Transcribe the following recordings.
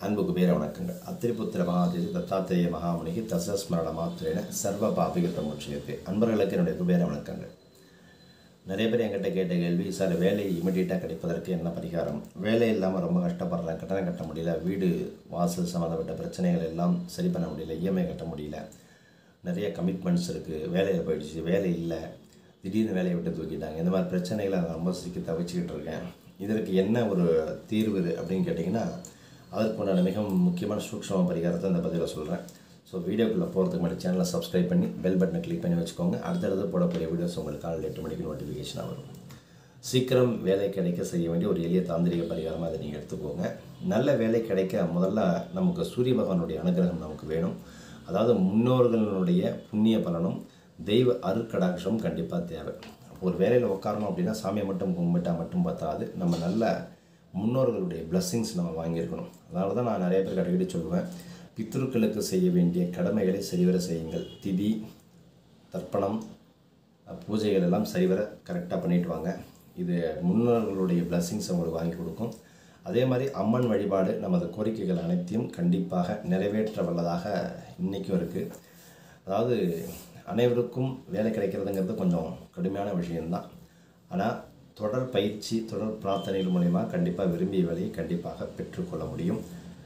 அன்பு குபேர வணக்கங்கள் அத்திரிபுத்திர மகாதேவி தத்தாத்திரேய மகாமுனிக்கு தசஸ்மரண மாத்திரேன சர்வ பாபிகத்த மோட்சியத்தை அன்பர்களுக்கு என்னுடைய குபேர வணக்கங்கள் நிறைய பேர் என்கிட்ட கேட்ட கேள்வி சார் வேலை இமிடியேட்டாக கிடைப்பதற்கு என்ன பரிகாரம் வேலை இல்லாமல் ரொம்ப கஷ்டப்படுறேன் கட்டணம் கட்ட முடியல வீடு வாசல் சம்மந்தப்பட்ட பிரச்சனைகள் எல்லாம் சரி பண்ண முடியல இஎம்ஐ கட்ட முடியல நிறைய கமிட்மெண்ட்ஸ் இருக்குது வேலையில் போயிடுச்சு வேலை இல்லை திடீர்னு வேலையை விட்டு தூக்கிட்டாங்க இந்த மாதிரி பிரச்சனைகளை நான் ரொம்ப சிக்கி தவிச்சிக்கிட்டு இருக்கேன் இதற்கு என்ன ஒரு தீர்வு இது அப்படின்னு கேட்டிங்கன்னா அதற்கு உண்டான மிக முக்கியமான சூக்ஷ்ம பரிகாரத்தை இந்த பதிவில் சொல்கிறேன் ஸோ வீடியோக்குள்ளே போகிறதுக்கு முன்னாடி சேனலை சப்ஸ்கிரைப் பண்ணி பெல் பட்டனை கிளிக் பண்ணி வச்சுக்கோங்க அடுத்தடுத்து போடக்கூடிய வீடியோஸ் உங்களுக்கு காலையில் எட்டு மணிக்கு நோட்டிஃபிகேஷனாக வரும் சீக்கிரம் வேலை கிடைக்க செய்ய வேண்டிய ஒரு எளிய தாந்திரிக பரிகாரமாக அதை நீங்கள் எடுத்துக்கோங்க நல்ல வேலை கிடைக்க முதல்ல நமக்கு சூரிய பகவானுடைய அனுகிரகம் நமக்கு வேணும் அதாவது முன்னோர்களுடைய புண்ணிய பலனும் தெய்வ அருட்கடாட்சமும் கண்டிப்பாக தேவை ஒரு வேலையில் உட்காரணும் அப்படின்னா சாமியை மட்டும் கும்பிட்டா மட்டும் பத்தாது நம்ம நல்ல முன்னோர்களுடைய blessings நம்ம வாங்கியிருக்கணும் அதனால தான் நான் நிறைய பேருக்கு அடிக்கடி சொல்லுவேன் பித்ருக்களுக்கு செய்ய வேண்டிய கடமைகளை சரிவர செய்யுங்கள் திதி தர்ப்பணம் அஹ், பூஜைகள் எல்லாம் சரிவர கரெக்டாக பண்ணிட்டு வாங்க இது முன்னோர்களுடைய blessings உங்களுக்கு வாங்கி கொடுக்கும் அதே மாதிரி அம்மன் வழிபாடு நமது கோரிக்கைகள் அனைத்தையும் கண்டிப்பாக நிறைவேற்ற வல்லதாக இன்றைக்கும் இருக்குது அதாவது அனைவருக்கும் வேலை கிடைக்கிறதுங்கிறது கொஞ்சம் கடுமையான விஷயம்தான் ஆனால் தொடர் பயிற்சி தொடர் பிரார்த்தனைகள் மூலயமா கண்டிப்பாக விரும்பிய வேலையை கண்டிப்பாக பெற்றுக்கொள்ள முடியும்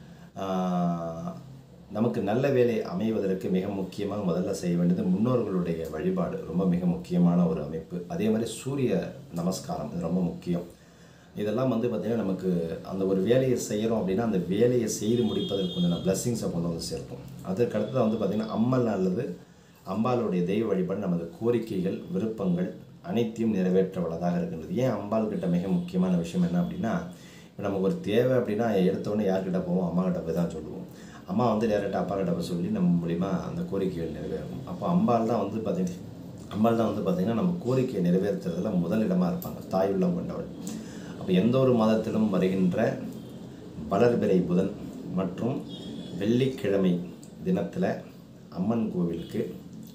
ஆஹ், நமக்கு நல்ல வேலை அமைவதற்கு மிக முக்கியமாக முதல்ல செய்ய வேண்டியது முன்னோர்களுடைய வழிபாடு ரொம்ப மிக முக்கியமான ஒரு அமைப்பு அதே மாதிரி சூரிய நமஸ்காரம் இது ரொம்ப முக்கியம் இதெல்லாம் வந்து பார்த்திங்கன்னா நமக்கு அந்த ஒரு வேலையை செய்கிறோம் அப்படின்னா அந்த வேலையை செய்து முடிப்பதற்கு உண்டான பிளஸ்ஸிங்ஸை கொண்டு வந்து சேர்க்கும் அதற்கு அடுத்தது வந்து பார்த்திங்கன்னா அம்மல் அல்லது அம்பாளுடைய தெய்வ வழிபாடு நமது கோரிக்கைகள் விருப்பங்கள் அனைத்தையும் நிறைவேற்ற வல்லதாக இருக்கின்றது ஏன் அம்பாள் கிட்ட மிக முக்கியமான விஷயம் என்ன அப்படின்னா இப்போ நமக்கு ஒரு தேவை அப்படின்னா எடுத்தோடனே யார்கிட்ட போவோம் அம்மா கிட்ட போய் தான் சொல்லுவோம் அம்மா வந்து டேரெக்டாக அப்பா கிட்ட போய் சொல்லி நம்ம மூலிமா அந்த கோரிக்கைகள் நிறைவேறும் அப்போ அம்பாள் தான் வந்து பார்த்திங்கன்னா அம்பாள் தான் வந்து பார்த்திங்கன்னா நம்ம கோரிக்கையை நிறைவேற்றுறதுல முதலிடமாக இருப்பாங்க தாய் உள்ளம் கொண்டவள் அப்போ எந்த ஒரு மாதத்திலும் வருகின்ற வளர்பிறை புதன் மற்றும் வெள்ளிக்கிழமை தினத்தில் அம்மன் கோவிலுக்கு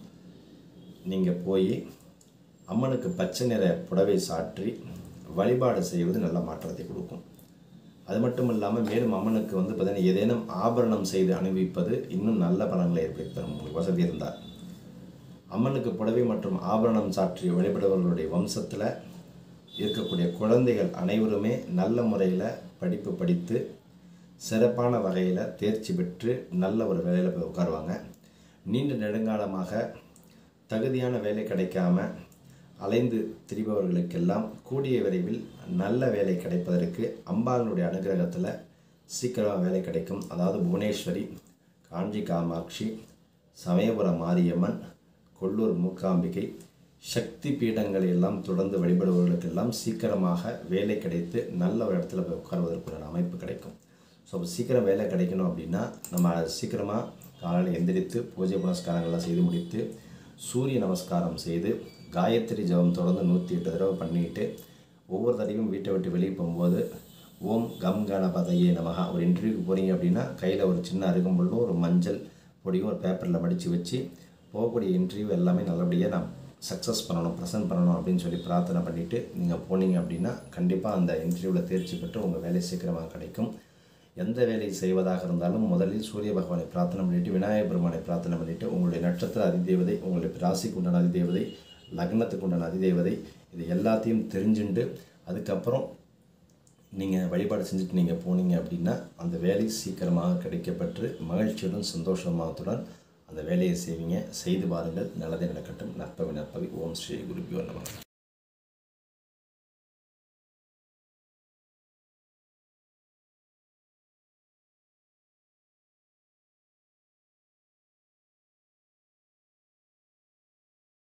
நீங்கள் போய் அம்மனுக்கு பச்சை நிற புடவை சாற்றி வழிபாடு செய்வது நல்ல மாற்றத்தை கொடுக்கும் அது மட்டும் இல்லாமல் மேலும் அம்மனுக்கு வந்து பார்த்தீங்கன்னா ஏதேனும் ஆபரணம் செய்து அணிவிப்பது இன்னும் நல்ல பலன்களை ஏற்படுத்தி தரும் உங்களுக்கு வசதி இருந்தால் அம்மனுக்கு புடவை மற்றும் ஆபரணம் சாற்றி வழிபடுபவர்களுடைய வம்சத்தில் இருக்கக்கூடிய குழந்தைகள் அனைவருமே நல்ல முறையில் படிப்பு படித்து சிறப்பான வகையில் தேர்ச்சி பெற்று நல்ல ஒரு வேலையில் போய் உட்காருவாங்க நீண்ட நெடுங்காலமாக தகுதியான வேலை கிடைக்காம அலைந்து திரிபவர்களுக்கெல்லாம் கூடிய விரைவில் நல்ல வேலை கிடைப்பதற்கு அம்பாளுடைய அனுகிரகத்தில் சீக்கிரமாக வேலை கிடைக்கும் அதாவது புவனேஸ்வரி காஞ்சி காமாட்சி சமயபுரம் மாரியம்மன் கொல்லூர் மூக்காம்பிகை சக்தி பீடங்களை எல்லாம் தொடர்ந்து வழிபடுபவர்களுக்கெல்லாம் சீக்கிரமாக வேலை கிடைத்து நல்ல ஒரு இடத்துல போய் உட்கார்வதற்குள்ள அமைப்பு கிடைக்கும் ஸோ அப்போ சீக்கிரம் வேலை கிடைக்கணும் அப்படின்னா நம்ம சீக்கிரமாக காலையில் எந்திரித்து பூஜை புனஸ்காரங்கள்லாம் செய்து முடித்து சூரிய நமஸ்காரம் செய்து காயத்ரி ஜெபம் தொடர்ந்து நூற்றி எட்டு தடவை பண்ணிட்டு ஒவ்வொரு தடவையும் வீட்டை விட்டு வெளியே போகும்போது ஓம் கம் கணபதையே நமகா ஒரு இன்டர்வியூக்கு போகிறீங்க அப்படின்னா கையில் ஒரு சின்ன அருகம்புல்லும் ஒரு மஞ்சள் பொடியும் ஒரு பேப்பரில் மடித்து வச்சு போகக்கூடிய இன்டர்வியூ எல்லாமே நல்லபடியாக நான் சக்ஸஸ் பண்ணணும் ப்ரெசென்ட் பண்ணணும் அப்படின்னு சொல்லி பிரார்த்தனை பண்ணிவிட்டு நீங்கள் போனீங்க அப்படின்னா கண்டிப்பாக அந்த இன்டர்வியூவில் தேர்ச்சி பெற்று உங்கள் வேலை சீக்கிரமாக கிடைக்கும் எந்த வேலை செய்வதாக இருந்தாலும் முதலில் சூரிய பகவானை பிரார்த்தனை பண்ணிட்டு விநாயகர் பெருமானை பிரார்த்தனை பண்ணிட்டு உங்களுடைய நட்சத்திர அதிதேவதை உங்களுடைய ராசிக்கு உண்டான அதிதேவதை லக்னத்துக்கு உண்டான அதிதேவதை இது எல்லாத்தையும் தெரிஞ்சுண்டு அதுக்கப்புறம் நீங்கள் வழிபாடு செஞ்சுட்டு நீங்கள் போனீங்க அப்படின்னா அந்த வேலை சீக்கிரமாக கிடைக்கப்பெற்று மகிழ்ச்சியுடன் சந்தோஷமாகத்துடன் அந்த வேலையை செய்வீங்க செய்து பாருங்கள் நல்லதே நடக்கட்டும் நற்பவி நற்பவி ஓம் ஸ்ரீ குருபியோ நம